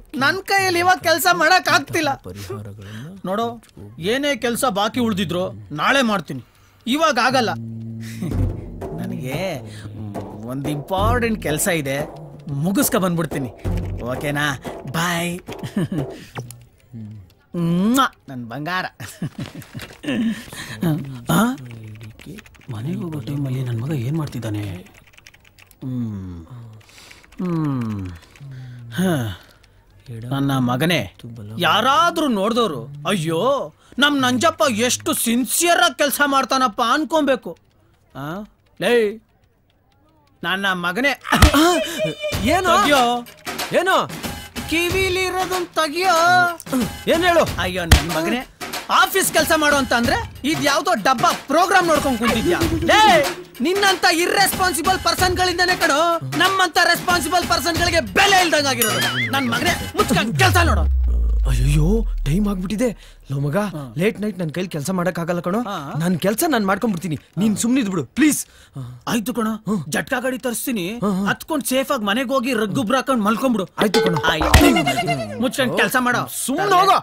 ನನ್ ಕೈಯಲ್ಲಿ ಇವಾಗ ಕೆಲಸ ಮಾಡಕ್ ಆಗ್ತಿಲ್ಲ ನೋಡೋ ಏನೇ ಕೆಲಸ ಬಾಕಿ ಉಳ್ದಿದ್ರು ನಾಳೆ ಮಾಡ್ತೀನಿ ಇವಾಗ ಆಗಲ್ಲ ನನಗೆ ಒಂದು ಇಂಪಾರ್ಟೆಂಟ್ ಕೆಲಸ ಇದೆ ಮುಗಿಸ್ಕೊ ಬಂದ್ಬಿಡ್ತೀನಿ ಓಕೆನಾ ಬಾಯ್ ನನ್ನ ಬಂಗಾರ ಆ? ಮನೆಗೆ ಹೋಗೋ ಟೈಮಲ್ಲಿ ನನ್ನ ಮಗ ಏನು ಮಾಡ್ತಿದ್ದಾನೆ ಹ್ಮ್. ಹ್ಮ್. ಹ. ನನ್ನ ಮಗನೇ ಯಾರಾದ್ರೂ ನೋಡ್ದವ್ರು ಅಯ್ಯೋ ನಮ್ ನಂಜಪ್ಪ ಎಷ್ಟು ಸಿನ್ಸಿಯರ್ ಆಗಿ ಕೆಲಸ ಮಾಡ್ತಾನಪ್ಪ ಅನ್ಕೊಬೇಕು ಆ? ಲೇ ನನ್ನ ಮಗನೇ ಏನು ತೆಗ್ಯೋ ಏನು ಕಿವಿಲಿ ಇರೋದನ್ನ ತೆಗಿಯೋ ಏನ್ ಹೇಳು ಅಯ್ಯೋ ನನ್ನ ಮಗನೇ ಆಫೀಸ್ ಕೆಲಸ ಮಾಡು ಅಂತ ಅಂದ್ರೆ ಇದ್ ಯಾವ್ದೋ ಡಬ್ಬ ಪ್ರೋಗ್ರಾಮ್ ನೋಡ್ಕೊಂಡ್ ಕುಂತಿದ್ಯಾ ಲೇ ನಿನ್ನಂತ ಇರ್ರೆಸ್ಪಾನ್ಸಿಬಲ್ ಪರ್ಸನ್ ಗಳಿಂದಾನೆ ಕಣೋ ನಮ್ಮಂತ ರೆಸ್ಪಾನ್ಸಿಬಲ್ ಪರ್ಸನ್ ಗಳಿಗೆ ಬೆಲೆ ಇಲ್ದಂಗಾಗಿರೋದು ನನ್ ಮಗನೇ ಮುಚ್ಕೊಂಡ್ ಕೆಲಸ ನೋಡು ಅಯ್ಯೋ ಟೈಮ್ ಆಗ್ಬಿಟ್ಟಿದೆ ಲೋ ಮಗ ಲೇಟ್ ನೈಟ್ ನನ್ ಕೈಲಿ ಕೆಲಸ ಮಾಡಕ್ ಆಗಲ್ಲ ಕಣೋ ನನ್ ಕೆಲಸ ನಾನ್ ಮಾಡ್ಕೊಂಡ್ಬಿಡ್ತೀನಿ ನೀನ್ ಸುಮ್ನಿದ್ ಬಿಡು ಪ್ಲೀಸ್ ಆಯ್ತು ಕಣ ಜಟ್ಕಾ ಗಾಡಿ ತರಿಸ್ತೀನಿ ಹತ್ಕೊಂಡ್ ಸೇಫ್ ಆಗಿ ಮನೆಗೆ ಹೋಗಿ ರಗ್ಗುಬ್ರ ಹಾಕೊಂಡ್ ಮಲ್ಕೊಂಡ್ಬಿಡು ಆಯ್ತು ಕಣೋ ಮುಚ್ಕೊಂಡ್ ಕೆಲಸ ಮಾಡೋ ಸುಮ್ನೆ ಹೋಗೋ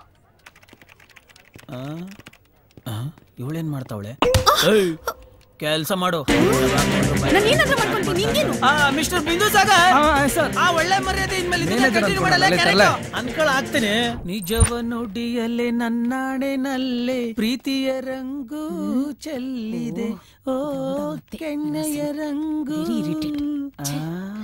ಇವಳೇನ್ ಮಾಡ್ತಾವಳೆ ಕೆಲಸ ಮಾಡು ನಾನು ಏನಾದ್ರೂ ಮಾಡ್ಕೊಂತೀನಿ ನಿಂಗೇನು ಮಿಸ್ಟರ್ ಬಿಂದು ಸಾಗರ್ ಆ ಒಳ್ಳೆ ಮರ್ಯಾದೆ ಇನ್ಮೇಲೆ ಇದನ್ನ Manager continue ಮಾಡಲ್ಲ, ಅನ್ಕೊಳ್ಳಲ್ಲ, correct? ಅನ್ಕೊಳ ಆಗ್ತೇನೆ ನಿಜವ ನುಡಿಯಲ್ಲೇ ನನ್ನಾಡೆನಲ್ಲೇ ಪ್ರೀತಿಯ ರಂಗು ಚೆಲ್ಲಿದೆ ಓ ಕೆನ್ನೆಯ ರಂಗು ಆ.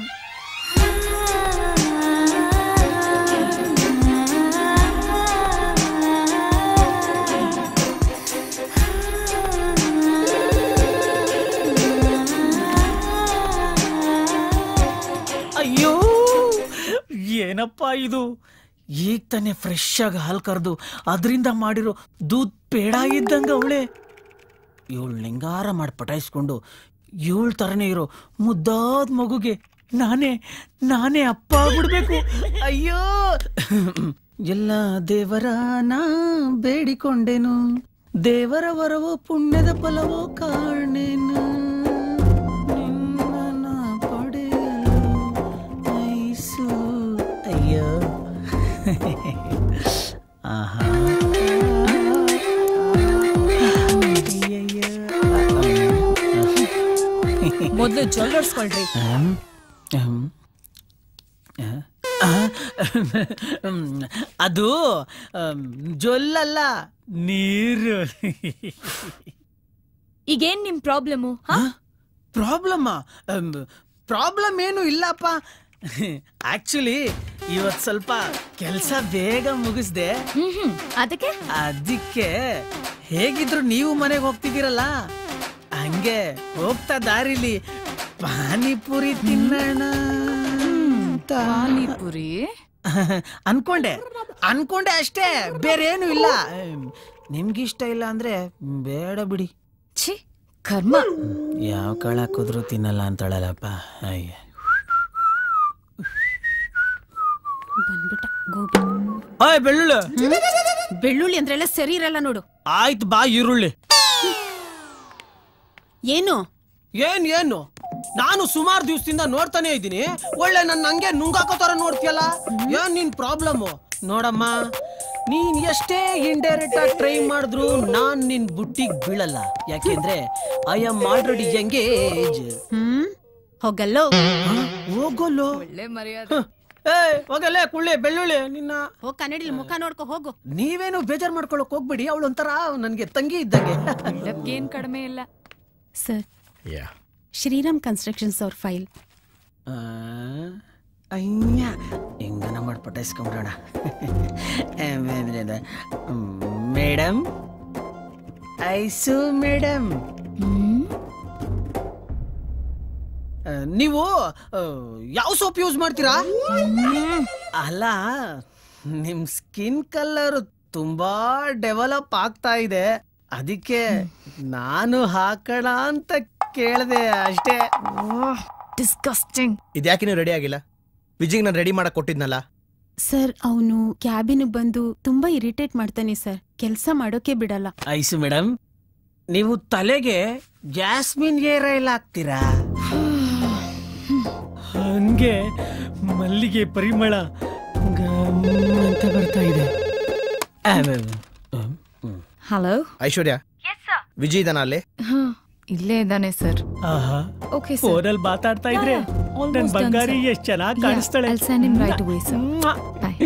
ಅಯ್ಯೋ ಏನಪ್ಪ ಇದು ಈಗ ತಾನೇ ಫ್ರೆಶ್ ಆಗಿ ಹಾಲು ಕರೆದು ಅದರಿಂದ ಮಾಡಿರೋ ದೂದ್ ಪೇಡ ಇದ್ದಂಗ ಅವಳೆ ಇವಳು ಲಿಂಗಾರ ಮಾಡಿ ಪಟಾಯಿಸ್ಕೊಂಡು ಇವಳ ಥರನೇ ಇರೋ ಮುದ್ದಾದ ಮಗುಗೆ ನಾನೇ ನಾನೇ ಅಪ್ಪ ಆಗ್ಬಿಡ್ಬೇಕು ಅಯ್ಯೋ ಎಲ್ಲ ದೇವರ ನಾ ಬೇಡಿಕೊಂಡೆನು ದೇವರ ವರವೋ ಪುಣ್ಯದ ಫಲವೋ ಕಾಣೆನು ನಿನ್ನನ್ನ ಪಡೆಯಲು ಐಸು ಅಯ್ಯೋ ಆಹಾ ಮೊದ್ಲು ಜೊಲ್ಡರ್ಸ್ಕೊಳ್ರಿ ಹ್ಮ್. ಹ್ಮ್. ಆ, ಹ್ಮ್. ಅದು ಹ್ಮ್, ಜೊಲ್ಲಲ್ಲ ನೀರು ಈಗೇನ್ ನಿಮ್ ಪ್ರಾಬ್ಲಮು ಪ್ರಾಬ್ಲಮ್ ಪ್ರಾಬ್ಲಮ್ ಏನು ಇಲ್ಲಪ್ಪ ಆಕ್ಚುಲಿ ಇವತ್ ಸ್ವಲ್ಪ ಕೆಲಸ ಬೇಗ ಮುಗಿಸ್ದೆ ಹ್ಮ್ ಹ್ಮ್ ಅದಕ್ಕೆ ಅದಕ್ಕೆ ಹೇಗಿದ್ರು ನೀವು ಮನೆಗೆ ಹೋಗ್ತಿದ್ದೀರಲ್ಲ ಹಂಗೆ ಹೋಗ್ತಾ ದಾರಿಲಿ ಪಾನಿಪುರಿ ತಿನ್ನೋಣ ಅಂತ. ಪಾನಿಪುರಿ ಅನ್ಕೊಂಡೆ ಅನ್ಕೊಂಡೆ ಅಷ್ಟೇ ಬೇರೆ ಏನು ಇಲ್ಲ ನಿಮ್ಗಿಷ್ಟ ಇಲ್ಲ ಅಂದ್ರೆ ಬೇಡ ಬಿಡಿ ಛೀ ಕರ್ಮ ಯಾವ ಕಾಳ ಹಾಕಿದ್ರು ತಿನ್ನಲ್ಲ ಅಂತಾಳಲ್ಲಪ್ಪ ಅಯ್ಯ ಬಂದ್ಬಿಟ್ಟ ಗೋಬಿ ಆಯ್ ಬೆಳ್ಳುಳ್ಳಿ ಬೆಳ್ಳುಳ್ಳಿ ಅಂದ್ರೆಲ್ಲ ಸರಿ ಇರಲ್ಲ ನೋಡು ಆಯ್ತು ಬಾ ಈರುಳ್ಳಿ ಏನು ಏನ್ ಏನು ನಾನು ಸುಮಾರು ದಿವಸದಿಂದ ನೋಡ್ತಾನೆ ಇದ್ದೀನಿ ಒಳ್ಳೆ ನನ್ನ ಹಂಗೆ ನುಂಗಾಕೋ ತರ ನೋಡ್ತೀಯಲ್ಲ ಏನ್ ನಿನ್ ಪ್ರಾಬ್ಲಮ್ ನೋಡಮ್ಮ ನೀನ್ ಎಷ್ಟೇ ಇಂಡೈರೆಕ್ಟ್ ಆಗಿ ಟ್ರೈ ಮಾಡಿದ್ರು ನಾನ್ ನಿನ್ ಬುಟ್ಟಿಗ್ ಬೀಳಲ್ಲ ಯಾಕೆಂದ್ರೆ ಐ ಆಮ್ ಆಲ್ರೆಡಿ ಎಂಗೇಜ್ ಹ್ಮ್ ಹೋಗಲ್ಲೋ ಹೋಗೋಲ್ಲೋ ಒಳ್ಳೆ ಮರ್ಯಾದೆ ಏ ಹೋಗಲ್ಲೇ ಕುಳ್ಳಿ ಬೆಳ್ಳುಳ್ಳಿ ನಿನ್ನ ಹೋಗ್ ಕನ್ನಡಿಲಿ ಮುಖ ನೋಡ್ಕೊ ಹೋಗು ನೀವೇನು ಬೇಜಾರ್ ಮಾಡ್ಕೊಳಕ್ ಹೋಗ್ಬೇಡಿ ಅವಳು ಒಂಥರ ನನ್ಗೆ ತಂಗಿ ಇದ್ದಂಗೆ ಏನ್ ಕಡಿಮೆ ಇಲ್ಲ ಸರ್ ಶ್ರೀರಾಮ್ ಕನ್ಸ್ಟ್ರಕ್ಷನ್ಸ್ ಅವ್ರ ಫೈಲ್ ಆ, ಅಯ್ಯ ಹೆಂಗನ ಮಾಡಿ ಪಟಾಯಿಸ್ಕೊಂಬಿಡೋಣ ಮೇಡಮ್ ಐಸು ಮೇಡಮ್ ನೀವು ಆ, ಯಾವ ಸೋಪ್ ಯೂಸ್ ಮಾಡ್ತೀರಾ ಅಲ್ಲ ನಿಮ್ ಸ್ಕಿನ್ ಕಲರ್ ತುಂಬಾ ಡೆವಲಪ್ ಆಗ್ತಾ ಇದೆ ಅದಕ್ಕೆ ನಾನು ಹಾಕೋಣ ಅಂತ ಕೇಳಿದೆ ಅಷ್ಟೇ ಡಿಸ್ಕಸ್ಟಿಂಗ್ ಇದ್ಯಾಕೆ ನೀವು ರೆಡಿ ಆಗಿಲ್ಲ ವಿಜಿಗ್ ನಾನು ರೆಡಿ ಮಾಡಕ್ ಕೊಟ್ಟಿದ್ನಲ್ಲ ಸರ್ ಅವನು ಕ್ಯಾಬಿನ್ ಬಂದು ತುಂಬಾ ಇರಿಟೇಟ್ ಮಾಡ್ತಾನೆ ಸರ್ ಕೆಲಸ ಮಾಡೋಕೆ ಬಿಡಲ್ಲ ಐಸು ಮೇಡಮ್ ನೀವು ತಲೆಗೆ ಜಾಸ್ಮಿನ್ ಏರ್ ಆಯಿಲ್ ಹಾಕ್ತೀರಾ ಹಂಗೆ ಮಲ್ಲಿಗೆ ಪರಿಮಳ ಗಮ್ ಅಂತ ಬರ್ತಾ ಇದೆ ಹಲೋ ಐಶ್ವರ್ಯ ವಿಜಯ್ ಇದಾನ ಅಲ್ಲಿ ಇಲ್ಲೇ ಇದ್ದಾನೆ ಸರ್ ಆಹಾ ಓಕೆ ಸರ್ ಫೋನಲ್ಲಿ ಮಾತಾಡ್ತಾ ಇದ್ರೆ ನನ್ ಬಂಗಾರಿ ಎಷ್ಟ್ ಚೆನ್ನಾಗಿ ಕಾಣಿಸ್ತಾಳೆ I'll send him right away, sir. Bye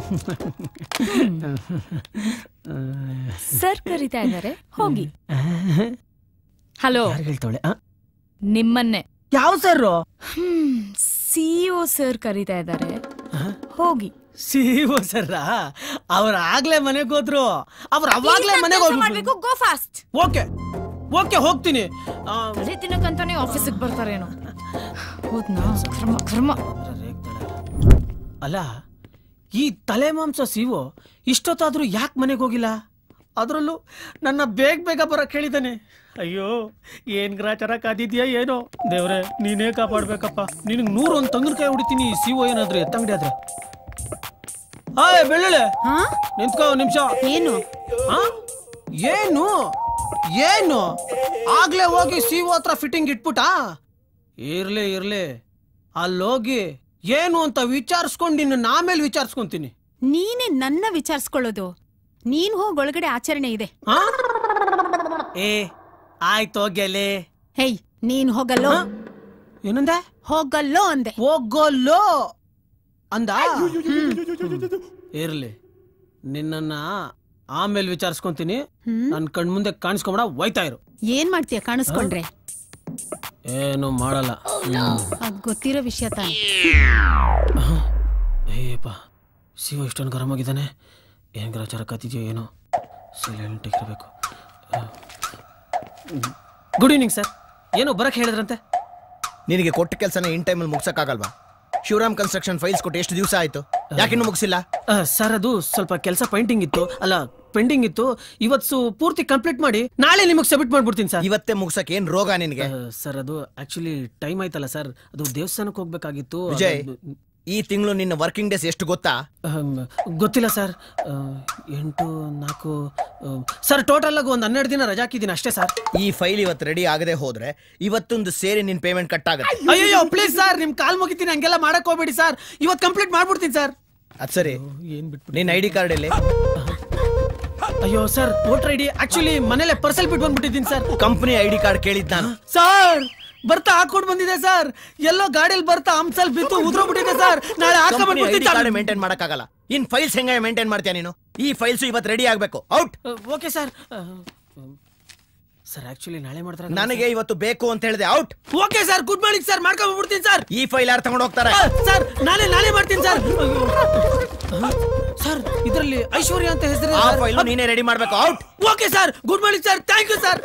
sir ಕರಿತಾ ಇದ್ದಾರೆ ಹೋಗಿ ಹಲೋ ಯಾರು ಹೇಳ್ತಾಳೆ ನಿಮ್ಮನ್ನೇ ಯಾವ ಸರ್ ಸಿಇಒ ಸರ್ ಕರಿತಾ ಇದ್ದಾರೆ ಹೋಗಿ ಸಿಒ ಸರ್ ಅವ್ರ ಆಗ್ಲೇ ಮನೆಗೆ ಹೋದ್ರು ಅವ್ರ ಅವಾಗ್ಲೇ ಮನೆಗೆ ಹೋದ್ರು ಮಾಡ್ಬೇಕು ಗೋ ಫಾಸ್ಟ್ ಓಕೆ ಓಕೆ ಹೋಗ್ತೀನಿ ಆ, ಅದೇ ದಿನಕ್ಕಂತಾನೆ ಆಫೀಸಿಗೆ ಬರ್ತಾರೇನೋ ಹೋದ್ನಾ ಕರ್ಮ ಕರ್ಮ ಅಲ್ಲ ಈ ತಲೆ ಮಾಂಸ ಸಿಒ ಇಷ್ಟೊತ್ತಾದ್ರೂ ಯಾಕೆ ಮನೆಗೆ ಹೋಗಿಲ್ಲ ಅದರಲ್ಲೂ ನನ್ನ ಬೇಗ ಬೇಗ ಬರಕ್ ಹೇಳಿದ್ದಾನೆ ಅಯ್ಯೋ ಏನ್ ಗ್ರಾಚಾರ ಕಾದಿದ್ಯಾ ಏನೋ ದೇವ್ರೆ ನೀನೇ ಕಾಪಾಡ್ಬೇಕಪ್ಪ ನಿನಗ್ ನೂರು ಒಂದು ತಂಗನಕಾಯಿ ಹೊಡಿತೀನಿ ಈ ಸಿಒ ಏನಾದ್ರು ಎತ್ತಂಗಡಿ ಆದ್ರೆ ಹಾಯ್ ಬೆಳ್ಳುಳ್ಳಿ ಹಾ ನಿಂತ್ಕೋ ಒಂದ್ ನಿಮಿಷ ಏನು ಆ? ಏನು ಏನು ಆಗ್ಲೇ ಹೋಗಿ ಸಿಒ ಹತ್ರ ಫಿಟ್ಟಿಂಗ್ ಇಟ್ಬಿಟ್ಟ ಇರ್ಲಿ ಇರ್ಲಿ ಅಲ್ಲೋಗಿ ಏನು ಅಂತ ವಿಚಾರಿಸ್ಕೊಂಡು ನಿನ್ನ ಆಮೇಲೆ ವಿಚಾರಿಸ್ಕೊಂತೀನಿ ನೀನೇ ನನ್ನ ವಿಚಾರಿಸ್ಕೊಳ್ಳೋದು ನೀನ್ ಹೋಗ್ ಒಳಗಡೆ ಆಚರಣೆ ಇದೆ ಆ? ಏ ಆಯ್ತು ಹೋಗ್ಯಲೆ ಹೇಯ್ ನೀನ್ ಹೋಗಲ್ಲೋ ಏನಂದೆ ಹೋಗಲ್ಲೋ ಅಂದೆ ಹೋಗೋಲ್ಲೋ ಅಂದ ಇರ್ಲಿ ನಿನ್ನನ್ನ ಆಮೇಲೆ ವಿಚಾರಿಸ್ಕೊಂತೀನಿ ಹ್ಮ್ ನನ್ ಕಣ್ ಮುಂದೆ ಕಾಣಿಸ್ಕೊಂಬೇಡ ಒಯ್ತಾ ಇರು ಏನ್ ಮಾಡ್ತೀಯ ಕಾಣಿಸ್ಕೊಂಡ್ರೆ ಏನು ಮಾಡಲ್ಲ ಹ್ಮ್. ಅದ್ ಗೊತ್ತಿರೋ ವಿಷಯ ತಾನೆ ಏಯಪ್ಪ ಶಿವ ಇಷ್ಟೊಂದು ಗರಂ ಆಗಿದ್ದಾನೆ ಏನು ಗ್ರಾಚಾರ ಕತ್ತಿದೆಯೋ ಏನೋ ಸೈಲೆಂಟ್ ಇರಬೇಕು ಗುಡ್ ಈವ್ನಿಂಗ್ ಸರ್ ಏನೋ ಬರಕ್ಕೆ ಹೇಳಿದ್ರಂತೆ ನಿನಗೆ ಕೊಟ್ಟ ಕೆಲಸನ ಇನ್ ಟೈಮಲ್ಲಿ ಮುಗ್ಸಕ್ಕಾಗಲ್ವಾ ಶಿವರಾಮ್ ಕನ್ಸ್ಟ್ರಕ್ಷನ್ ಫೈಲ್ಸ್ ಕೊಟ್ಟು ಎಷ್ಟು ದಿವಸ ಆಯ್ತು ಯಾಕಿನ್ನು ಮುಗಿಸಿಲ್ಲ ಆ, ಸರ್ ಅದು ಸ್ವಲ್ಪ ಕೆಲಸ ಪೈಂಟಿಂಗ್ ಇತ್ತು ಅಲ್ಲ ಪೆಂಡಿಂಗ್ ಇತ್ತು ಇವತ್ತು ಪೂರ್ತಿ ಕಂಪ್ಲೀಟ್ ಮಾಡಿ ನಾಳೆ ನಿಮಗೆ ಸಬ್ಮಿಟ್ ಮಾಡ್ಬಿಡ್ತೀನಿ ಸರ್ ಇವತ್ತೇ ಮುಗ್ಸಕ್ ಏನ್ ರೋಗ ನಿನಗೆ ಆ, ಸರ್ ಅದು ಆಕ್ಚುಲಿ ಟೈಮ್ ಆಯ್ತಲ್ಲ ಸರ್ ಅದು ದೇವಸ್ಥಾನಕ್ಕೆ ಹೋಗ್ಬೇಕಾಗಿತ್ತು ವಿಜಯ್ ಅದು- ಈ ತಿಂಗಳು ನಿನ್ನ ವರ್ಕಿಂಗ್ ಡೇಸ್ ಎಷ್ಟು ಗೊತ್ತಾ ಅಹಂ, ಗೊತ್ತಿಲ್ಲ ಸರ್ ಆ, ಎಂಟು ನಾಲ್ಕು ಆ, ಸರ್ ಟೋಟಲ್ ಆಗಿ ಒಂದು ಹನ್ನೆರಡು ದಿನ ರಜಾ ಹಾಕಿದ್ದೀನಿ ಅಷ್ಟೇ ಸರ್ ಈ ಫೈಲ್ ಇವತ್ತು ರೆಡಿ ಆಗದೆ ಹೋದ್ರೆ ಇವತ್ತೊಂದು ಸೇರಿ ನಿನ್ ಪೇಮೆಂಟ್ ಕಟ್ ಆಗುತ್ತೆ ಅಯ್ಯೋ ಪ್ಲೀಸ್ ಸರ್ ನಿಮ್ ಕಾಲ್ ಮುಗಿತೀನಿ ಹಂಗೆಲ್ಲ ಮಾಡಕ್ ಹೋಗ್ಬೇಡಿ ಸರ್ ಇವತ್ತು ಕಂಪ್ಲೀಟ್ ಮಾಡ್ಬಿಡ್ತೀನಿ ಸರ್ ಅದ್ ಸರಿ ಏನ್ ಬಿಟ್ಬಿಡಿ ನಿನ್ ಐ ಡಿ ಕಾರ್ಡ್ ಅಲ್ಲಿ ಅಯ್ಯೋ sir voter I D actually ಮನೇಲೆ ಪರ್ಸಲ್ ಬಿಟ್ಟು ಬಂದ್ಬಿಟ್ಟಿದ್ದೀನಿ sir company I D card ಕೇಳಿದ್ ನಾನು ಸರ್ ಬರ್ತಾ ಹಾಕೊಂಡ್ ಬಂದಿದೆ ಸರ್ ಎಲ್ಲೋ ಗಾಡಿಯಲ್ಲಿ ಬರ್ತಾ ಹಂಸಲ್ ಬಿತ್ತು ಉದ್ರೋಗ್ಬಿಟ್ಟಿದೆ ಸರ್ ನಾಳೆ ಕಂಪನಿ ಐ ಡಿ ಹಾಕೊಂಡ್ಬಿಡ್ತೀನಿ ಕಾರ್ಡ್ ಮೇಂಟೈನ್ ಮಾಡಕ್ಕಾಗಲ್ಲ ಇನ್ ಫೈಲ್ಸ್ ಹೆಂಗ ಮೇಂಟೈನ್ ಮಾಡ್ತೀಯ ನೀನು ಈ ಫೈಲ್ಸ್ ಇವತ್ತು ರೆಡಿ ಆಗ್ಬೇಕು out okay sir sir actually ನಾಳೆ ಮಾಡ್ತಾರೆ ನನಗೆ ಇವತ್ತು ಬೇಕು ಅಂತ ಹೇಳಿದೆ out okay sir good morning sir ಮಾಡ್ಕೊಂಡ್ ಬಿಡ್ತೀನಿ ಸರ್ ಈ ಫೈಲ್ ಯಾರು ತಗೊಂಡು ಹೋಗ್ತಾರೆ ಸರ್ ನಾಳೆ ನಾಳೆ ಮಾಡ್ತೀನಿ ಸರ್ ಸರ್ ಇದರಲ್ಲಿ ಐಶ್ವರ್ಯ ಅಂತ ಹೆಸರು ಆ ಫೈಲ್ ನೀನೇ ರೆಡಿ ಮಾಡ್ಬೇಕು out okay sir good morning sir thank you sir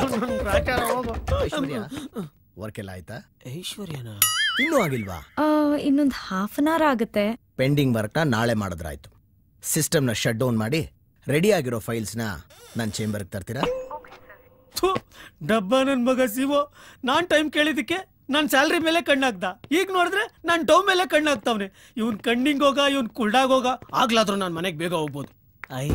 work ಎಲ್ಲ ಆಯ್ತಾ ಐಶ್ವರ್ಯನ ಇನ್ನೂ ಆಗಿಲ್ವಾ ಇನ್ನೊಂದು ಹಾಫ್ ಅನ್ ಅವರ್ ಆಗುತ್ತೆ ಪೆಂಡಿಂಗ್ ವರ್ಕ್ನ ನಾಳೆ ಮಾಡಿದ್ರಾಯ್ತು ಸಿಸ್ಟಮ್ನ ಶಟ್ ಡೌನ್ ಮಾಡಿ ರೆಡಿ ಆಗಿರೋ ಫೈಲ್ಸ್ನ ನನ್ನ ಚೇಂಬರ್ಗೆ ತರ್ತೀರಾ ಥು, ಡಬ್ಬ ನನ್ ಮಗ ಸಿವೋ ನಾನ್ ಟೈಮ್ ಕೇಳಿದಕ್ಕೆ ನಾನ್ ಸ್ಯಾಲ್ರಿ ಮೇಲೆ ಕಣ್ಣಾಗ್ದ ಈಗ ನೋಡಿದ್ರೆ ನಾನ್ ಡೌ ಮೇಲೆ ಕಣ್ಣಾಗ್ತಾವ್ನೆ ಇವನ್ ಕಣ್ಣಿಂಗ್ ಹೋಗ ಇವನ್ ಕುಲ್ಡಾಗ್ ಹೋಗ ಆಗ್ಲಾದ್ರೂ ನಾನ್ ಮನೆಗ್ ಬೇಗ ಹೋಗ್ಬೋದು ಐ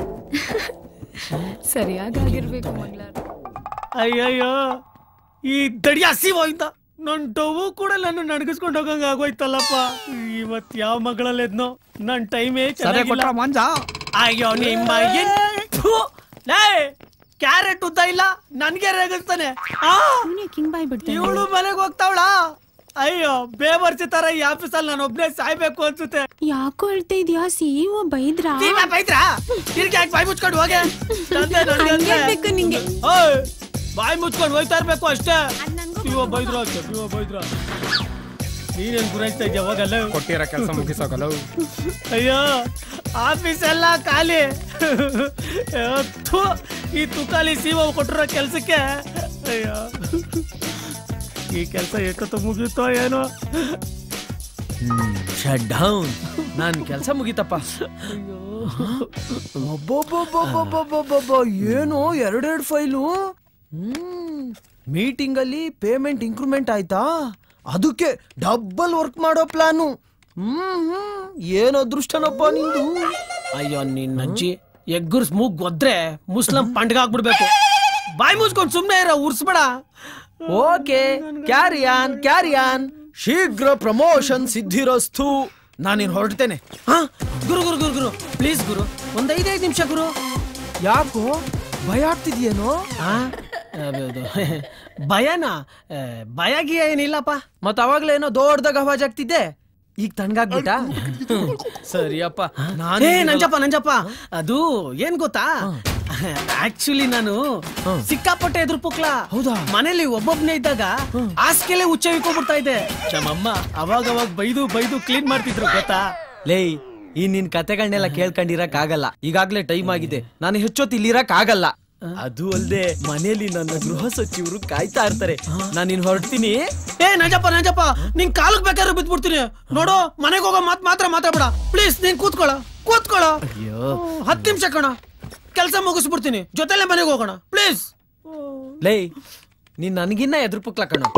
ಸರಿಯಾಗಿರ್ಬೇಕು ಮಂಗ್ಲಾರ ಅಯ್ಯಯ್ಯೋ ಈ ದಡಿಯ ಸಿವೋ ಇಂದ ನನ್ ಡೌವು ಕೂಡ ನನ್ನ ನಡ್ಗಿಸ್ಕೊಂಡು ಹೋಗಂಗ ಆಗೋಯ್ತಲ್ಲಪ್ಪ ಇವತ್ ಯಾವ ಮಗಳಲ್ಲೆದ್ನೋ ನನ್ ಟೈಮೇ ಚೆನ್ನಾಗಿಲ್ಲ ಮಂಜ ಅಯ್ಯೋ ನಿಮ್ಮ ಏನ್ ಥು, ಲೇ ಕ್ಯಾರೆಟ್ ಉದ್ದ ಇಲ್ಲ ನನ್ಗೆ ರೇಗಿಸ್ತಾನೆ ಆ ಇವನೇ ಕಿಂಗ್ ಬಾಯ್ ಬಿಡ್ತಾನೆ ಇವಳು ಮನೆಗೆ ಹೋಗ್ತಾವಳ ಅಯ್ಯೋ ಬೇವರ್ಸಿ ತರ ಈ ಆಫೀಸಲ್ಲಿ ನಾನು ಒಬ್ನೇ ಸಾಯ್ಬೇಕು ಅನ್ಸುತ್ತೆ ಯಾಕೋ ಹೇಳ್ತಾ ಇದ್ಯಾ ಸಿಇಒ ಬೈದ್ರಾ ನೀವೇ ಬೈದ್ರಾ ತಿರ್ಗಿ ಯಾಕೆ ಬಾಯಿ ಮುಚ್ಕೊಂಡು ಹೋಗೆ ತಂದೆ ನನ್ಗೆ ಹಂಗೆ ಅಂದ್ರೆ. ಬೇಕು ನಿಂಗೆ ಓಯ್ ಬಾಯಿ ಮುಚ್ಕೊಂಡು ಹೋಯ್ತಾ ಇರ್ಬೇಕು ಅಷ್ಟೇ ಅದ್ ನನ್ಗೂ ಇವ ಬೈದ್ರ ಅಷ್ಟೇ ಇವ ಬೈದ್ರ ನೀನೇನ್ ಗುರಾಯಿಸ್ತಾ ಇದ್ಯಾ ಹೋಗಲ್ಲ ಕೊಟ್ಟಿರೋ ಕೆಲಸ ಮುಗಿಸೋಗಲ್ಲ ಅಯ್ಯೋ ಆಫೀಸ್ ಎಲ್ಲ ಖಾಲಿ ಅಯ್ಯೋ, ಥು, ಈ ತುಕಾಲಿ ಸಿಒ ಕೊಟ್ಟಿರೋ ಕೆಲ್ಸಕ್ಕೆ ಅಯ್ಯೋ ಈ ಕೆಲಸ ಎಷ್ಟೊತ್ತು ಮುಗೀತೋ ಏನೋ ಶಟ್ ಡೌನ್ ನಾನ್ ಕೆಲಸ ಮುಗೀತಪ್ಪ ಅಬ್ಬಬ್ಬಬ್ಬಬ್ಬಬ್ಬಬ್ಬಬ್ಬ, ಏನು ಎರಡೆರಡು ಫೈಲು ಹ್ಮ್ ಮೀಟಿಂಗ್ ಅಲ್ಲಿ ಪೇಮೆಂಟ್ ಇಂಕ್ರೂಮೆಂಟ್ ಆಯ್ತಾ ಅದಕ್ಕೆ ಡಬ್ಬಲ್ ವರ್ಕ್ ಮಾಡೋ ಪ್ಲಾನು ಹ್ಮ್ ಹ್ಮ್ ಏನು ಅದೃಷ್ಟನಪ್ಪ ನಿಂದು ಅಯ್ಯೋ ನಿನ್ನ ಅಜ್ಜಿ ಎಗ್ಗುರ್ಸ್ ಮೂಗ್ ಒದ್ರೆ ಮುಸ್ಲಂ ಪಂಡ್ಗ ಆಗ್ಬಿಡ್ಬೇಕು ಬಾಯಿ ಮುಚ್ಕೊಂಡು ಸುಮ್ಮನೆ ಇರೋ ಉರ್ಸ್ಬೇಡ ಓಕೆ ಕ್ಯಾರಿಯಾನ್ ಕ್ಯಾರಿಯಾನ್ ಶೀಘ್ರ ಪ್ರಮೋಷನ್ ಸಿದ್ಧಿರಸ್ತು ನಾನಿನ್ ಹೊರಡ್ತೇನೆ ಹಾ ಗುರು ಗುರು ಗುರು ಗುರು ಪ್ಲೀಸ್ ಗುರು ಒಂದ್ ಐದೈದು ನಿಮಿಷ ಗುರು ಯಾಕೋ ಭಯ ಆಗ್ತಿದ್ಯೇನೋ ಹಾ ಅದು ಭಯನಾ ಏ, ಭಯ ಗಿಯ ಏನಿಲ್ಲಪ್ಪ ಮತ್ ಅವಾಗ್ಲೇನೋ ದೊಡ್ಡದಾಗ ಅವಾಜ್ ಆಗ್ತಿದ್ದೆ ಈಗ ತಣ್ಣಗಾಗ್ಬಿಟ್ಟ ಸರಿಯಪ್ಪ ನಾನು ಏ ನಂಜಪ್ಪ ನಂಜಪ್ಪ ಅದು ಏನ್ ಗೊತ್ತಾ ಆಕ್ಚುಲಿ ನಾನು ಸಿಕ್ಕಾಪಟ್ಟೆ ಎದುರು ಪುಕ್ಲ ಹೌದಾ? ಮನೇಲಿ ಒಬ್ಬೊಬ್ನೇ ಇದ್ದಾಗ ಹಾಸ್ಗೆಲೆ ಹುಚ್ಚ ಇಕ್ಕೋಬಿಡ್ತಾ ಇದ್ದೆ ನಮ್ಮಮ್ಮ ಅವಾಗ ಅವಾಗ ಬೈದು ಬೈದು ಕ್ಲೀನ್ ಮಾಡ್ತಿದ್ರು ಗೊತ್ತಾ ಲೇ ಈ ನಿನ್ ಕತೆಗಳನ್ನೆಲ್ಲ ಕೇಳ್ಕೊಂಡಿರಕ್ ಆಗಲ್ಲ ಈಗಾಗ್ಲೇ ಟೈಮ್ ಆಗಿದೆ ನಾನು ಹೆಚ್ಚೊತ್ತು ಇಲ್ಲಿರಕ್ ಆಗಲ್ಲ ಅದು ಅಲ್ದೆ ಮನೇಲಿ ನನ್ನ ಗೃಹ ಸಚಿವರು ಕಾಯ್ತಾ ಇರ್ತಾರೆ ನಾನು ಇನ್ ಹೊರಡ್ತೀನಿ ಏ ನಂಜಪ್ಪ ನಂಜಪ್ಪ ನಿನ್ ಕಾಲಕ್ ಬೇಕಾದ್ರೆ ಬಿದ್ಬಿಡ್ತೀನಿ ನೋಡು ಮನೆಗೆ ಹೋಗೋ ಮಾತ್ ಮಾತ್ರ ಮಾತಾಡ್ಬೇಡ ಪ್ಲೀಸ್ ನೀನ್ ಕೂತ್ಕೊಳ್ಳ ಕೂತ್ಕೊಳ್ಳ ಹತ್ತು ನಿಮಿಷ ಕಣ ಕೆಲಸ ಮುಗಿಸ್ಬಿಡ್ತೀನಿ ಜೊತೆಲೆ ಮನೆಗೆ ಹೋಗೋಣ ಪ್ಲೀಸ್ ಲೇ ನೀನ್ ನನಗಿನ್ನ ಎದುರು ಪುಕ್ಲ ಕಣೋ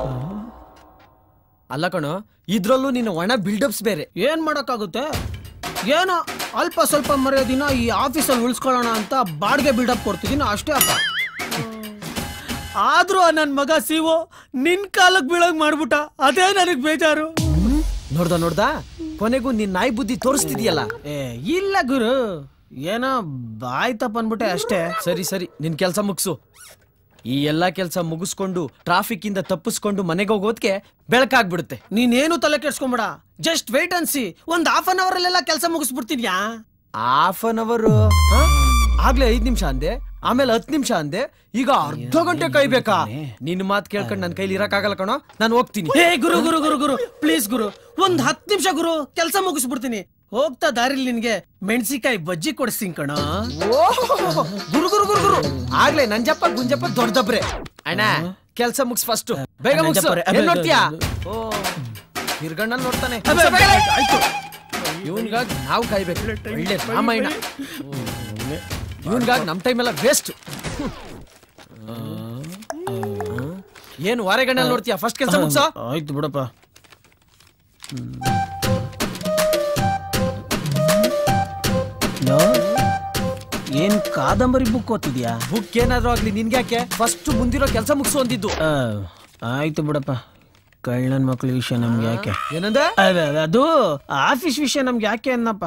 ಅಲ್ಲ ಕಣೋ ಇದ್ರಲ್ಲೂ ನಿನ್ನ ಒಣ ಬಿಲ್ಡಪ್ಸ್ ಬೇರೆ ಏನ್ ಮಾಡಕ್ಕಾಗುತ್ತೆ ಏನೋ ಅಲ್ಪ ಸ್ವಲ್ಪ ಮರ್ಯಾದಿನ ಈ ಆಫೀಸಲ್ಲಿ ಉಳಿಸ್ಕೊಳ್ಳೋಣ ಅಂತ ಬಾಡಿಗೆ ಬಿಲ್ಡಪ್ ಕೊಡ್ತಿದ್ದೀನಿ ಅಷ್ಟೇ ಅಪ್ಪ ಆದ್ರೂ ಆ ನನ್ ಮಗ ಸಿವೋ ನಿನ್ ಕಾಲಕ್ ಬೀಳಂಗ್ ಮಾಡ್ಬಿಟ್ಟ ಅದೇ ನನಗ್ ಬೇಜಾರು ನೋಡ್ದ ನೋಡ್ದ ಕೊನೆಗೂ ನಿನ್ ನಾಯಿ ಬುದ್ಧಿ ತೋರಿಸ್ತಿದ್ಯಲ್ಲ ಏ ಇಲ್ಲ ಗುರು ಏನೋ ಬಾಯ್ತಪ್ಪ ಅನ್ಬಿಟ್ಟೆ ಅಷ್ಟೇ ಸರಿ ಸರಿ ನಿನ್ ಕೆಲ್ಸ ಮುಗ್ಸು ಈ ಎಲ್ಲಾ ಕೆಲ್ಸ ಮುಗಿಸ್ಕೊಂಡು ಟ್ರಾಫಿಕ್ ಇಂದ ತಪ್ಪಿಸ್ಕೊಂಡು ಮನೆಗೆ ಹೋಗೋದ್ಕೆ ಬೆಳಕಾಗ್ಬಿಡುತ್ತೆ ನೀನೇನು ತಲೆ ಕೆಡ್ಸ್ಕೊಂಬೇಡ ಜಸ್ಟ್ ವೇಟ್ ಅನ್ಸಿ ಒಂದ್ ಹಾಫ್ ಅನ್ ಅವರ್ ಅಲ್ಲೆಲ್ಲ ಕೆಲಸ ಮುಗಿಸ್ಬಿಡ್ತೀನ್ಯಾ ಹಾಫ್ ಅನ್ ಅವರ್ ಆಗ್ಲೇ ಐದ್ ನಿಮಿಷ ಅಂದೆ ಆಮೇಲೆ ಹತ್ ನಿಮಿಷ ಅಂದೆ ಈಗ ಅರ್ಧ ಗಂಟೆ ಕಾಯ್ಬೇಕಾ ನಿನ್ ಮಾತ್ ಕೇಳ್ಕೊಂಡ್ ನನ್ ಕೈಲಿ ಇರಕ್ಕಾಗಲ್ಲ ಕಣೋ ನಾನು ಹೋಗ್ತೀನಿ ಹೇ ಗುರು ಗುರು ಗುರು ಗುರು ಪ್ಲೀಸ್ ಗುರು ಒಂದ್ ಹತ್ತು ನಿಮಿಷ ಗುರು ಕೆಲಸ ಮುಗಿಸ್ಬಿಡ್ತೀನಿ ಹೋಗ್ತಾ ದಾರಿಲಿ ನಿನ್ಗೆ ಮೆಣಸಿಕಾಯಿ ಬಜ್ಜಿ ಕೊಡಿಸ್ತೀನಿ ಕಣ ಓಹ್, ಗುರು ಗುರು ಗುರು ಗುರು ಆಗ್ಲೇ ನಂಜಪ್ಪ ಗುಂಜಪ್ಪ ದೊಡ್ಡದಬ್ರೆ ಅಣ್ಣ ಕೆಲ್ಸ ಮುಗ್ಸ್ ಫಸ್ಟ್ ಬೇಗ ಮುಗ್ಸು ನಂಜಪ್ಪರೇ, ಏನ್ ನೋಡ್ತೀಯಾ ಅದು- ಓ ಹಿರ್ಗಣ್ಣನ್ ನೋಡ್ತಾನೆ ಆಯ್ತು ಇವನ್ಗಾಗಿ ನಾವು ಕಾಯ್ಬೇಕು ಒಳ್ಳೆ ರಾಮಾಯಣ ಇವನ್ಗಾಗಿ ನಮ್ ಟೈಮ್ ಎಲ್ಲ ವೇಸ್ಟ್ ಏನು ವಾರೆಗಣ್ಣಲ್ಲಿ ನೋಡ್ತೀಯಾ ಫಸ್ಟ್ ಕೆಲಸ ಮುಗ್ಸೋ ಆಯ್ತು ಬಿಡಪ್ಪ ಏನ್ ಕಾದಂಬರಿ ಬುಕ್ ಓದ್ತಿದ್ಯಾ ಬುಕ್ ಏನಾದ್ರೂ ಆಗ್ಲಿ ನಿನ್ಗ್ಯಾಕೆ ಫಸ್ಟ್ ಮುಂದಿರೋ ಕೆಲಸ ಮುಗ್ಸು ಅಂದಿದ್ದು ಆ, ಆಯ್ತು ಬಿಡಪ್ಪ ಕಳ್ಳನ್ ಮಕ್ಳ ವಿಷಯ ನಮ್ಗೆ ಯಾಕೆ ಏನಂದ ಅದ ಅದ- ಅದು ಆಫೀಸ್ ವಿಷಯ ನಮ್ಗೆ ಯಾಕೆ ಅನ್ನಪ್ಪ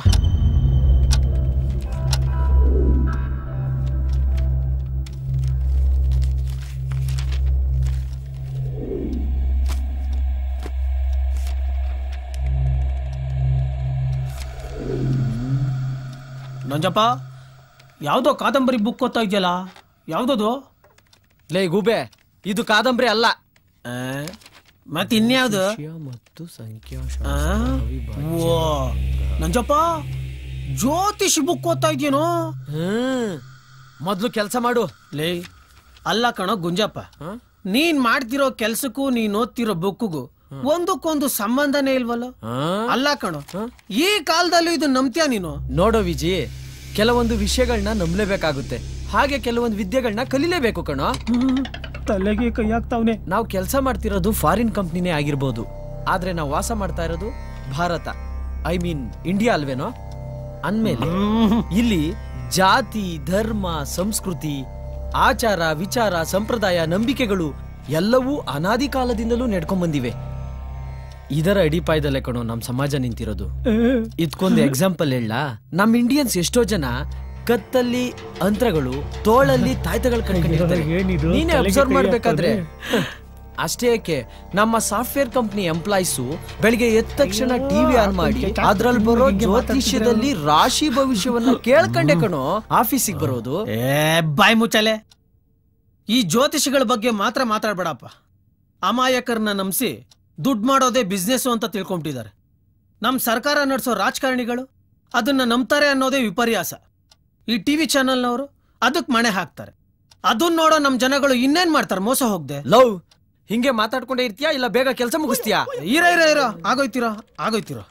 ನಂಜಪ್ಪ ಯಾವ್ದೋ ಕಾದಂಬರಿ ಬುಕ್ ಓದ್ತಾ ಇದೆಯಲ್ಲ ಯಾವ್ದದು ಲೇ ಗೂಬೆ ಇದು ಕಾದಂಬರಿ ಅಲ್ಲ ಮತ್ತೆ ಇನ್ಯಾವ್ದು ಮತ್ತು ಸಂಖ್ಯಾ ಆ? ಓ ನಂಜಪ್ಪ ಜ್ಯೋತಿಷ್ ಬುಕ್ ಓದ್ತಾ ಇದೆಯೇನೋ ಹ್ಮ್ ಮೊದ್ಲು ಕೆಲಸ ಮಾಡು ಲೇ ಅಲ್ಲ ಕಣೋ ಗುಂಜಪ್ಪ ಹ? ನೀನ್ ಮಾಡ್ತಿರೋ ಕೆಲ್ಸಕ್ಕೂ ನೀನ್ ಓದ್ತಿರೋ ಬುಕ್ಕಿಗೂ ಒಂದಕ್ಕೊಂದು ಸಂಬಂಧನೇ ಇಲ್ವಲ್ಲ ಹಾ? ಅಲ್ಲ ಕಣೋ ಈ ಕಾಲದಲ್ಲೂ ಇದು ನಂಬ್ತೀಯ ನೀನು ನೋಡೋ ವಿಜಿ ಕೆಲವೊಂದು ವಿಷಯಗಳನ್ನ ನಂಬಲೇಬೇಕಾಗುತ್ತೆ ಹಾಗೆ ಕೆಲವೊಂದು ವಿದ್ಯೆಗಳನ್ನ ಕಲಿಲೇಬೇಕು ಕಣೋ ತಲೆಗೆ ಕೈ ಹಾಕ್ತಾವ್ನೆ ನಾವು ಕೆಲಸ ಮಾಡ್ತಿರೋದು ಫಾರಿನ್ ಕಂಪ್ನಿನೇ ಆಗಿರ್ಬೋದು ಆದ್ರೆ ನಾವು ವಾಸ ಮಾಡ್ತಾ ಇರೋದು ಭಾರತ ಐ ಮೀನ್ ಇಂಡಿಯಾ ಅಲ್ವೇನೋ ಅಂದ್ಮೇಲೆ ಇಲ್ಲಿ ಜಾತಿ ಧರ್ಮ ಸಂಸ್ಕೃತಿ ಆಚಾರ ವಿಚಾರ ಸಂಪ್ರದಾಯ ನಂಬಿಕೆಗಳು ಎಲ್ಲವೂ ಅನಾದಿ ಕಾಲದಿಂದಲೂ ನಡ್ಕೊಂಡ್ ಬಂದಿವೆ ಇದರ ಅಡಿಪಾಯದಲ್ಲೇ ಕಣೋ ನಮ್ ಸಮಾಜ ನಿಂತಿರೋದು ಇದ್ಕೊಂದು ಎಕ್ಸಾಂಪಲ್ ಹೇಳ ನಮ್ ಇಂಡಿಯನ್ಸ್ ಎಷ್ಟೋ ಜನ ಕತ್ತಲ್ಲಿ ಅಂತ್ರಗಳು ತೋಳಲ್ಲಿ ತಾಯ್ತಗಳು ಕಣ್ಕೊಂಡಿರ್ತಾರೆ ನೀನೇ ಅಬ್ಸರ್ವ್ ಮಾಡ್ಬೇಕಾದ್ರೆ ಹ, ಅಷ್ಟೇ ಯಾಕೆ ನಮ್ಮ ಸಾಫ್ಟ್ವೇರ್ ಕಂಪನಿ ಎಂಪ್ಲಾಯ್ಸು ಬೆಳಿಗ್ಗೆ ಎದ್ದ ತಕ್ಷಣ ಟಿವಿ ಆನ್ ಮಾಡಿ ಅದ್ರಲ್ಲಿ ಬರೋ ಜ್ಯೋತಿಷ್ಯದಲ್ಲಿ ರಾಶಿ ಭವಿಷ್ಯವನ್ನ ಕೇಳ್ಕೊಂಡೆ ಕಣೋ ಆಫೀಸಿಗೆ ಬರೋದು ಏ ಬಾಯ್ ಮುಚ್ಚಲೆ ಈ ಜ್ಯೋತಿಷಿಗಳ ಬಗ್ಗೆ ಮಾತ್ರ ಮಾತಾಡ್ಬೇಡಪ್ಪ ಅಮಾಯಕರನ್ನ ನಂಬಿಸಿ ದುಡ್ಡು ಮಾಡೋದೇ ಬಿಸ್ನೆಸ್ ಅಂತ ತಿಳ್ಕೊಂಬಿಟ್ಟಿದ್ದಾರೆ ನಮ್ಮ ಸರ್ಕಾರ ನಡೆಸೋ ರಾಜಕಾರಣಿಗಳು ಅದನ್ನ ನಂಬ್ತಾರೆ ಅನ್ನೋದೇ ವಿಪರ್ಯಾಸ ಈ ಟಿವಿ ಚಾನೆಲ್ನವರು ಅದಕ್ಕೆ ಮಣೆ ಹಾಕ್ತಾರೆ ಅದನ್ನ ನೋಡೋ ನಮ್ಮ ಜನಗಳು ಇನ್ನೇನ್ ಮಾಡ್ತಾರೆ ಮೋಸ ಹೋಗ್ದೆ ಲವ್ ಹಿಂಗೆ ಮಾತಾಡ್ಕೊಂಡೇ ಇರ್ತೀಯಾ ಇಲ್ಲ ಬೇಗ ಕೆಲಸ ಮುಗಿಸ್ತೀಯಾ ಇರ ಇರ ಇರ ಆಗೋಯ್ತಿರೋ ಆಗೋಯ್ತಿರೋ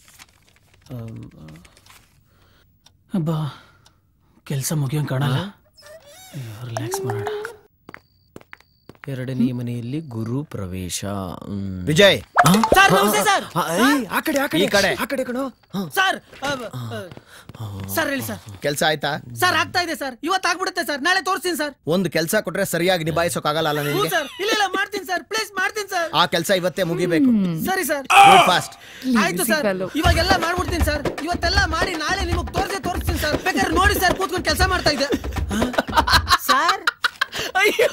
ಅಬ್ಬಾ ಕೆಲಸ ಮುಗಿಯಂಗ್ ಕಾಣಲ್ಲ ರಿಲ್ಯಾಕ್ಸ್ ಮಾಡೋಣ ಎರಡನೇ ಮನೆಯಲ್ಲಿ ಗುರು ಪ್ರವೇಶ ಹ್ಮ್. ವಿಜಯ್ ಸರ್ ನಮಸ್ತೆ ಸರ್ ಆ, ಏಯ್, ಆ ಕಡೆ ಆ ಕಡೆ ಈ ಕಡೆ. ಆ ಕಡೆ ಕಣೋ ಹ. ಸರ್ ಅ, ಅ, ಸರ್ ಹೇಳಿ ಸರ್ ಕೆಲ್ಸ ಆಯ್ತಾ ಸರ್ ಆಗ್ತಾ ಇದೆ ಸರ್ ಇವತ್ತು ಆಗ್ಬಿಡುತ್ತೆ ಸರ್ ನಾಳೆ ತೋರಿಸ್ತೀನಿ ಸರ್ ಒಂದು ಕೆಲ್ಸ ಕೊಟ್ರೆ ಸರಿಯಾಗಿ ನಿಭಾಯಿಸೋಕ್ಕಾಗಲ್ಲ ಹ್ಞೂ ನಿನಗೆ ಸರ್ ಇಲ್ಲ ಇಲ್ಲ ಮಾಡ್ತೀನಿ ಸರ್ ಪ್ಲೀಸ್ ಮಾಡ್ತೀನಿ ಸರ್ ಆ ಕೆಲ್ಸ ಇವತ್ತೇ ಮುಗಿಬೇಕು ಸರಿ ಸರ್ ಫಾಸ್ಟ್ ಆಯ್ತು ಸರ್ ಇವಾಗೆಲ್ಲ ಮಾಡ್ಬಿಡ್ತೀನಿ ಸರ್ ಇವತ್ತೆಲ್ಲ ಮಾಡಿ ನಾಳೆ ನಿಮಗೆ ತೋರಿಸಿ ತೋರಿಸ್ತೀನಿ ಸರ್ ಬೇಕಾದ್ರೆ ನೋಡಿ ಸರ್ ಕೂತ್ಕೊಂಡು ಕೆಲಸ ಮಾಡ್ತಾ ಇದ್ದೆ ಸರ್ ಅಯ್ಯೋ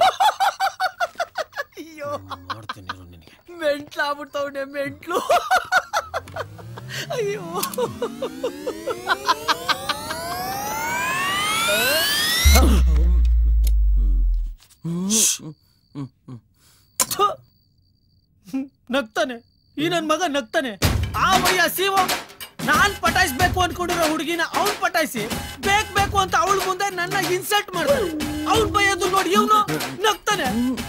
ನೋಡ್ತೀನಿ ಇರು ನಿನಗೆ ಮೆಂಟ್ಲು ಆಗ್ಬಿಡ್ತಾವಣೆ ಮೆಂಟ್ಲು ಅಯ್ಯೋ ಥು. ನಗ್ತಾನೆ ಈ ನನ್ ಮಗ ನಗ್ತಾನೆ ಆ ವಯ್ಯ ಸಿವ ನಾನ್ ಪಟಾಯಿಸ್ಬೇಕು ಅನ್ಕೊಂಡಿರೋ ಹುಡುಗಿನ ಅವ್ನ್ ಪಟಾಯಿಸಿ ಬೇಕ್ ಬೇಕು ಅಂತ ಅವಳ ಮುಂದೆ ನನ್ನ ಇನ್ಸಲ್ಟ್ ಮಾಡ್ತಾನೆ ಅವ್ನ್ ಬೈಯೋದು ನೋಡಿ ಇವನು ನಗ್ತಾನೆ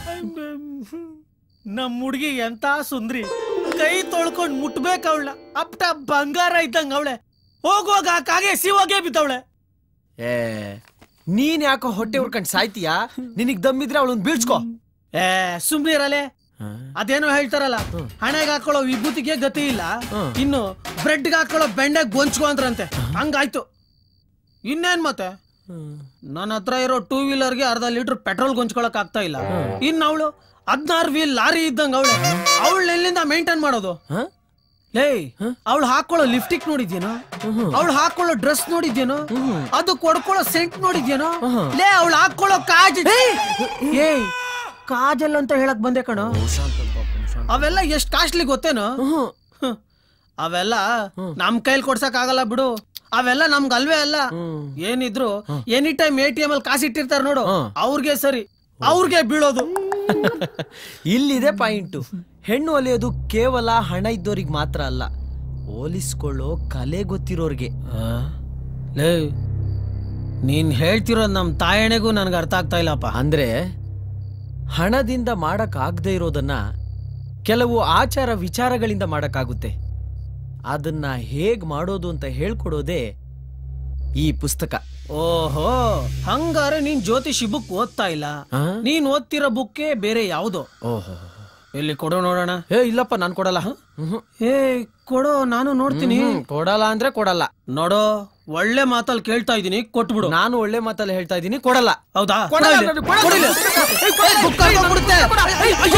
ನಮ್ ಹುಡುಗಿ ಎಂತ ಸುಂದ್ರಿ ಕೈ ತೊಳ್ಕೊಂಡ್ ಮುಟ್ಬೇಕು ಅವಳ ಅಪ್ಟ ಬಂಗಾರ ಇದ್ದಂಗ ಅವಳೆ ಹೋಗುವಾಗ ಆ ಕಾಗೆ ಸಿವಾಗೆ ಬಿದ್ದವಳೆ ಏ ನೀನ್ ಯಾಕೋ ಹೊಟ್ಟೆ ಉರ್ಕೊಂಡ್ ಸಾಯ್ತೀಯಾ ನಿನಗ್ ದಮ್ಮಿದ್ರೆ ಅವಳನ್ ಬೀಳ್ಸ್ಕೊ ಏ ಸುಮ್ನೆ ಇರಲೆ ಅದೇನೋ ಹೇಳ್ತಾರಲ್ಲ ಹಣೆಗೆ ಹಾಕೊಳ್ಳೋ ವಿಭೂತಿಗೆ ಗತಿ ಇಲ್ಲ ಹ್ಮ್. ಇನ್ನು ಬ್ರೆಡ್ ಹಾಕೊಳ್ಳೋ ಬೆಂಡೆ ಗೊಂಚ್ಕೊ ಅಂದ್ರಂತೆ ಹಂಗಾಯ್ತು ಇನ್ನೇನ್ ಮತ್ತೆ ನನ್ನ ಹತ್ರ ಇರೋ ಟೂ ವೀಲರ್ಗೆ ಅರ್ಧ ಲೀಟರ್ ಪೆಟ್ರೋಲ್ ಗೊಂಚ್ಕೊಳಕ್ ಆಗ್ತಾ ಇಲ್ಲ ಇನ್ ಅವಳು ಹದ್ನಾರು ವೀಲ್ ಲಾರಿ ಇದ್ದಂಗ ಅವಳೆ ಅವಳು ಎಲ್ಲಿಂದ ಮೇಂಟೈನ್ ಮಾಡೋದು ಹ? ಲೇ ಅವಳು ಹಾಕೊಳ್ಳೋ ಲಿಫ್ಟಿಕ್ ನೋಡಿದ್ಯೇನೋ ಅವಳು ಹಾಕೊಳ್ಳೋ ಡ್ರೆಸ್ ನೋಡಿದ್ಯೇನೋ ಅದು ಕೊಡ್ಕೊಳ್ಳೋ ಸೆಂಟ್ ನೋಡಿದ್ಯೇನೋ ಲೇ ಅವಳು ಹಾಕೊಳ್ಳೋ ಕಾಜ್ ಏಯ್ ಕಾಜಲ್ ಅಂತ ಹೇಳಕ್ ಬಂದೆ ಕಣೋ ಅವೆಲ್ಲ ಎಷ್ಟ್ ಕಾಸ್ಟ್ಲಿ ಗೊತ್ತೇನೋ ಹ್ಮ್. ಅವೆಲ್ಲ ನಮ್ ಕೈಲಿ ಕೊಡ್ಸಕ್ ಆಗಲ್ಲ ಬಿಡು ಅವೆಲ್ಲ ನಮ್ಗ್ ಅಲ್ವೇ ಅಲ್ಲ ಏನಿದ್ರು any time A T M ಅಲ್ಲಿ ಕಾಸು ಇಟ್ಟಿರ್ತಾರ ನೋಡು ಅವ್ರಿಗೆ ಸರಿ ಅವ್ರಿಗೆ ಬೀಳೋದು ಇಲ್ಲಿದೆ ಪಾಯಿಂಟು ಹೆಣ್ಣು ಒಲೆಯೋದು ಕೇವಲ ಹಣ ಇದ್ದೋರಿಗೆ ಮಾತ್ರ ಅಲ್ಲ ಹೋಲಿಸ್ಕೊಳ್ಳೋ ಕಲೆ ಗೊತ್ತಿರೋರ್ಗೆ ಲೇ ನೀನ್ ಹೇಳ್ತಿರೋದ್ ನಮ್ ತಾಯಣೆಗೂ ನನ್ಗೆ ಅರ್ಥ ಆಗ್ತಾ ಇಲ್ಲಪ್ಪ ಅಂದ್ರೆ ಹಣದಿಂದ ಮಾಡಕ್ ಆಗದೆ ಇರೋದನ್ನ ಕೆಲವು ಆಚಾರ ವಿಚಾರಗಳಿಂದ ಮಾಡಕ್ಕಾಗುತ್ತೆ ಅದನ್ನ ಹೇಗ್ ಮಾಡೋದು ಅಂತ ಹೇಳ್ಕೊಡೋದೇ ಈ ಪುಸ್ತಕ ಓಹೋ ಹಂಗಾರೆ ನೀನ್ ಜ್ಯೋತಿಷಿ ಬುಕ್ ಓದ್ತಾ ಇಲ್ಲ ಆ? ನೀನ್ ಓದ್ತಿರೋ ಬುಕ್ಕೇ ಬೇರೆ ಯಾವ್ದೋ ಓಹೋ ಎಲ್ಲಿ ಕೊಡೋ ನೋಡೋಣ ಏ ಇಲ್ಲಪ್ಪ ನಾನ್ ಕೊಡಲ್ಲ ಹ್ಮ್ ಏ ಕೊಡೋ ನಾನು ನೋಡ್ತೀನಿ ಹ್ಮ್, ಕೊಡಲ್ಲ ಅಂದ್ರೆ ಕೊಡಲ್ಲ ನೋಡೋ ಒಳ್ಳೆ ಮಾತಲ್ಲಿ ಕೇಳ್ತಾ ಇದೀನಿ ಕೊಟ್ಬಿಡು ನಾನು ಒಳ್ಳೆ ಮಾತಲ್ಲಿ ಹೇಳ್ತಾ ಇದ್ದೀನಿ ಕೊಡಲ್ಲ ಹೌದಾ ಕೊಡಲ್ಲ, ಕೊಡು ಇಲ್ಲಿ. ಕೊಡಲ್ಲ. ಕೊಡು ಇಲ್ಲಿ. ಏಯ್, book ಕಳ್ಕೊಂಡ್ಬಿಡುತ್ತೆ. ಏಯ್, ಅಯ್ಯೋ.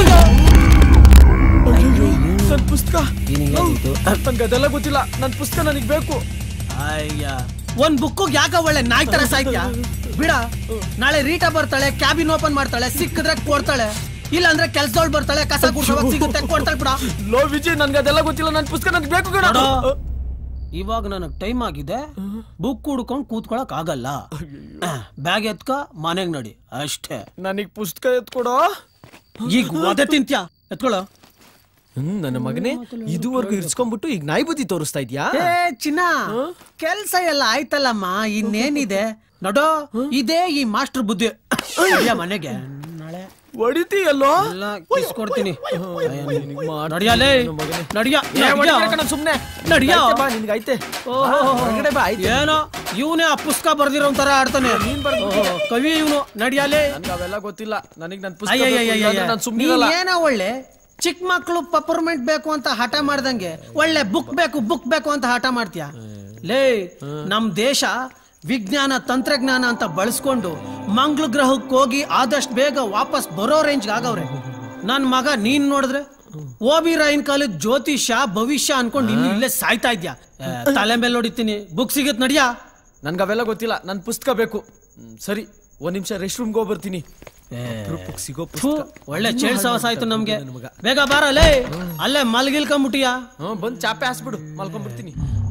ನನ್ ಪುಸ್ತಕ ನಿನಗೇನಿದು? ನನ್ಗೆ ಅದೆಲ್ಲ ಗೊತ್ತಿಲ್ಲ ನನ್ ಪುಸ್ತಕ ನನಗ್ ಬೇಕು ಅಯ್ಯ ಒಂದ್ ಬುಕ್ ಯಾಕ ಒಳ್ಳೆ ನಾಯಿ ತರ ಸಾಯ್ತ್ಯಾ ಬಿಡ ನಾಳೆ ರೀಟಾ ಬರ್ತಾಳೆ ಕ್ಯಾಬಿನ್ ಓಪನ್ ಮಾಡ್ತಾಳೆ ಸಿಕ್ಕಿದ್ರೆ ಕೊಡ್ತಾಳೆ ಇಲ್ಲ ಅಂದ್ರೆ ಕೆಲ್ಸದವಳು ಬರ್ತಾಳೆ ಕಸ ಗುಡ್ಸೋವಾಗ ಸಿಗುತ್ತೆ ಕೊಡ್ತಾಳೆ ಬಿಡ ಲೋ ವಿಜಯ್ ನನ್ಗೆ ಅದೆಲ್ಲ ಗೊತ್ತಿಲ್ಲ ನನ್ ಪುಸ್ತಕ ನನ್ಗೆ ಬೇಕು ಕಣ ನೋಡು, ಇವಾಗ ನನಗ್ ಟೈಮ್ ಆಗಿದೆ ಬುಕ್ ಹುಡ್ಕೊಂಡ್ ಕೂತ್ಕೊಳಕ್ ಆಗಲ್ಲ ಬ್ಯಾಗ್ ಎತ್ಕ ಮನೆಗ್ ನಡಿ ಅಷ್ಟೇ ನನಗ್ ಪುಸ್ತಕ ಎತ್ಕೊಡೋ ಈಗ ಒದೆ ತಿಂತ್ಯಾ ಎತ್ಕೊಳ್ಳೋ ಹ್ಮ್ ನನ್ನ ಮಗನೇ ಇದುವರೆಗೂ ಇರ್ಸ್ಕೊಂಡ್ಬಿಟ್ಟು ಈಗ ನಾಯಿ ಬುದ್ಧಿ ತೋರಿಸ್ತಾ ಇದ್ಯಾ ಏ ಚಿನ್ನ ಕೆಲ್ಸ ಎಲ್ಲ ಆಯ್ತಲ್ಲಮ್ಮ ಇನ್ನೇನಿದೆ ನೋಡೋ ಇದೇ ಈ ಮಾಸ್ಟರ್ ಬುದ್ಧಿ ನಡ್ಯ ಮನೆಗೆ ನಾಳೆ ಹೊಡಿತೀಯಲ್ಲೋ ಎಲ್ಲ ಕೊಡ್ತೀನಿ ನಡಿಯಲೇ ನಡಿಯ ಸುಮ್ನೆ ನಡಿಯ ಬಾ ನಿನ್ಗೈತೆ ಹೊರಗಡೆ ಬಾ ಆಯ್ತು ಏನೋ ಇವನೇ ಆ ಪುಸ್ತಕ ಬರ್ದಿರೋ ತರ ಆಡ್ತಾನೆ ಓಹೋ, ಕವಿ ಇವನು ನಡಿಯಲೇ ನನ್ಗೆ ಅವೆಲ್ಲ ಗೊತ್ತಿಲ್ಲ ನನಗ್ ನನ್ ಪುಸ್ತಕ ಬೇಕು, ಇಲ್ಲಾಂದ್ರೆ ನಾನ್ ಸುಮ್ನೆ ನೀನ್ ಏನೋ ಒಳ್ಳೆ ಚಿಕ್ಕ ಮಕ್ಳು ಪಪರ್ಮೆಂಟ್ ಬೇಕು ಅಂತ ಹಠ ಮಾಡ್ದಂಗೆ ಒಳ್ಳೆ ಬುಕ್ ಬೇಕು ಬುಕ್ ಬೇಕು ಅಂತ ಹಠ ಮಾಡ್ತೀಯ ಲೇ ನಮ್ ದೇಶ ವಿಜ್ಞಾನ ತಂತ್ರಜ್ಞಾನ ಅಂತ ಬಳಸ್ಕೊಂಡು ಮಂಗ್ಳ ಗ್ರಹಕ್ಕೆ ಹೋಗಿ ಆದಷ್ಟು ಬೇಗ ವಾಪಸ್ ಬರೋ ರೇಂಜ್ ಆಗವ್ರೆ ನನ್ ಮಗ ನೀನ್ ನೋಡಿದ್ರೆ ಓಬಿ ರಾಯನ್ ಕಾಲದ ಜ್ಯೋತಿಷ ಭವಿಷ್ಯ ಅನ್ಕೊಂಡು ಇನ್ನು ಇಲ್ಲೇ ಸಾಯ್ತಾ ಇದ್ಯಾ ಏ, ತಲೆ ಮೇಲೆ ನೋಡಿತೀನಿ ಬುಕ್ ಸಿಗತ್ ನಡಿಯಾ ನನ್ಗೆ ಅವೆಲ್ಲ ಗೊತ್ತಿಲ್ಲ ನನ್ ಪುಸ್ತಕ ಬೇಕು ಹ್ಮ್, ಸರಿ ಒಂದ್ ನಿಮಿಷ ರೆಸ್ಟ್ ರೂಮ್ಗೆ ಹೋಗಿ ಬರ್ತೀನಿ ಅಪ್ರೂಪಕ್ಕೆ ಸಿಗೋ ಥು, ಪುಸ್ತಕ ಒಳ್ಳೆ ಚೇಳ್ ಸವಸ ಆಯ್ತು ನಮ್ಗೆ ಬೇಗ ಬಾರಲೇ ಅಲ್ಲೇ ಮಲ್ಗಿಲ್ಕೊಂಬಿಟ್ಟಿಯಾ ಹ್ಮ್ ಬಂದ್ ಚಾಪೆ ಹಾಸ್ಬಿಡು ಮಲ್ಕೊಂಡ್ಬಿಡ್ತೀನಿ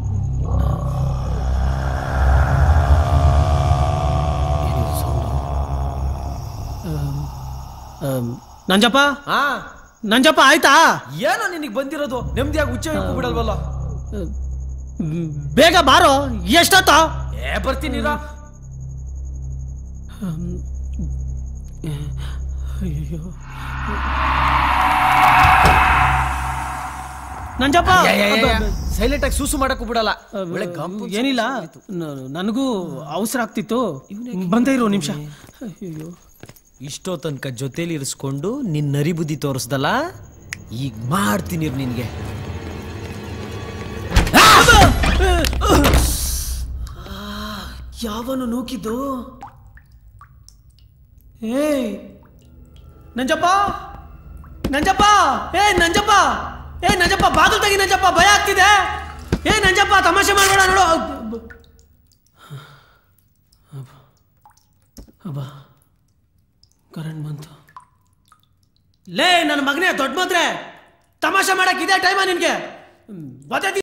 ನಂಜಪ್ಪ ಹಾ ನಂಜಪ್ಪ ಆಯ್ತಾ ಏನೋ ನಿನಗ್ ಬಂದಿರೋದು ನೆಮ್ಮದಿಯಾಗಿ ಹುಚ್ಚ ಬಿಡಲ್ವಲ್ಲ ಮ್, ಬೇಗ ಬಾರೋ ಎಷ್ಟೊತ್ತ ಏ ಬರ್ತೀನಿ ಇರೋ. ನಂಜಪ್ಪ ಸೈಲೆಂಟ್ ಆಗಿ ಸೂಸು ಮಾಡಕ್ಕೂ ಬಿಡಲ್ಲ ಒಳ್ಳೆ ಗಂಪು ಏನಿಲ್ಲ ನ- ನನಗೂ ಅವಸರ ಆಗ್ತಿತ್ತು ಬಂದೇ ಇರೋ ನಿಮಿಷ ಅಯ್ಯೋ ಇಷ್ಟೋ ತನಕ ಜೊತೇಲಿ ಇರಿಸ್ಕೊಂಡು ನಿನ್ ನರಿ ಬುದ್ಧಿ ತೋರಿಸ್ದಲ್ಲ ಈಗ ಮಾಡ್ತೀನಿ ನಿನ್ಗೆ ಯಾವನು ನೂಕಿದ್ದು ಏಯ್ ನಂಜಪ್ಪ ನಂಜಪ್ಪ ಏ ನಂಜಪ್ಪ ಏ ನಂಜಪ್ಪ ಬಾಗಿಲು ತೆಗಿ ನಂಜಪ್ಪ ಭಯ ಆಗ್ತಿದೆ ಏ ನಂಜಪ್ಪ ತಮಾಷೆ ಮಾಡಬೇಡ ನೋಡು ಅಬ್ಬ ಕರೆಂಟ್ ಬಂತು ಲೇ ನನ್ನ ಮಗನೇ ದೊಡ್ಡ ಮಾತ್ರೆ ತಮಾಷೆ ಮಾಡಕ್ ಇದೇ ಟೈಮ ನಿನ್ಗೆ ಬದೇ